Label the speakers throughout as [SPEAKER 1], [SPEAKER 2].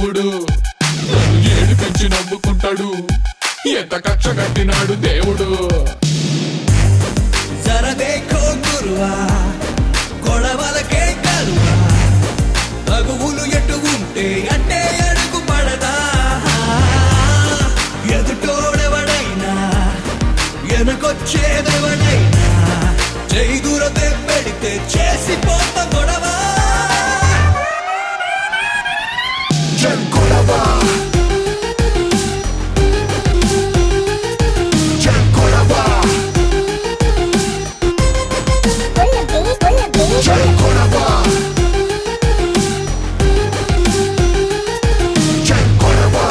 [SPEAKER 1] దేవుడు నన్ను ఏడిపించి నవ్వుకుంటాడు ఎంత కక్ష కట్టినాడు దేవుడు
[SPEAKER 2] జర దేఖో గురువా గొడవలకే కరువా తగువులు ఎటు ఉంటే అంటే అడుగు పడదా ఎదుటోడెవడైనా వెనకొచ్చేదెవడైనా చేదురతే పెడితే చేసిపోత గొడవ
[SPEAKER 1] చల్ కొడవా చల్ కొడవా చల్ కొడవా చల్ కొడవా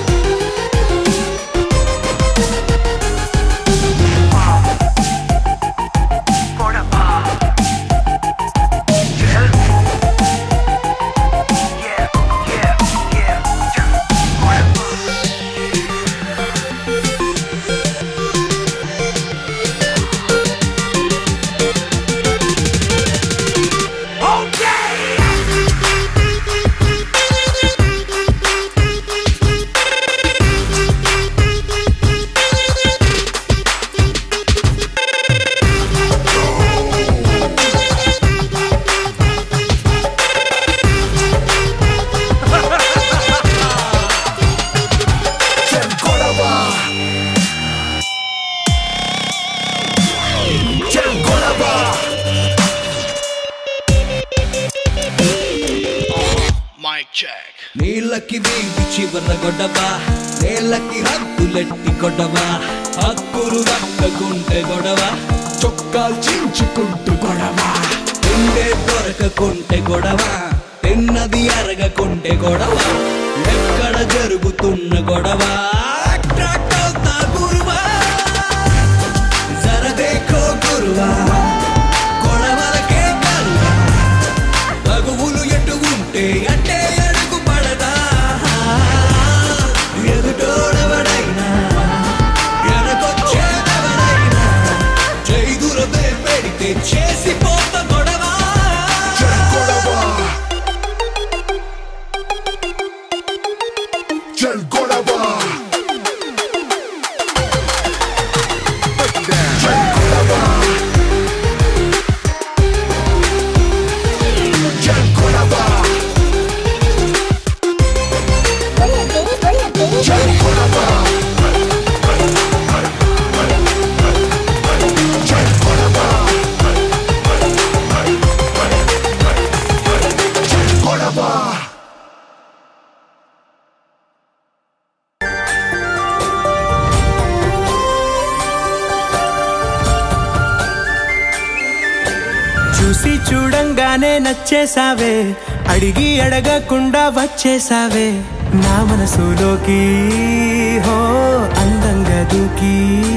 [SPEAKER 1] చల్ కొడవా చల్ కొడవా
[SPEAKER 3] Mic check.
[SPEAKER 2] నీళ్ళకి వీధి చివర గొడవ నేలకి హద్దులెట్టి గొడవ హక్కులు దక్కకుంటే గొడవ
[SPEAKER 1] చొక్కాలు చించుకుంటూ గొడవ
[SPEAKER 2] తిండే దొరకకుంటే గొడవ తిన్నది అరగకుంటే గొడవ ఎక్కడ జరుగుతున్న గొడవ అట్రాక్ట్ అవుతా గురువా జర దేఖో గురువా గొడవలకే కరువా తగువులు ఎటు ఉంటే అంటే అడుగు పడదా ఎదుటోడెవడైనా వెనకొచ్చేదెవడైనా చేదురదే పెడితే చేసిపోత గొడవ
[SPEAKER 1] చల్ కొడవా చల్ కొడవా చల్ కొడవా చల్ కొడవా చల్ కొడవా చల్ కొడవా చల్ కొడవా
[SPEAKER 4] చూసి చూడంగానే నచ్చేసావే అడిగి అడగకుండా వచ్చేసావే నా మనసులోకి హో అందంగా దూకి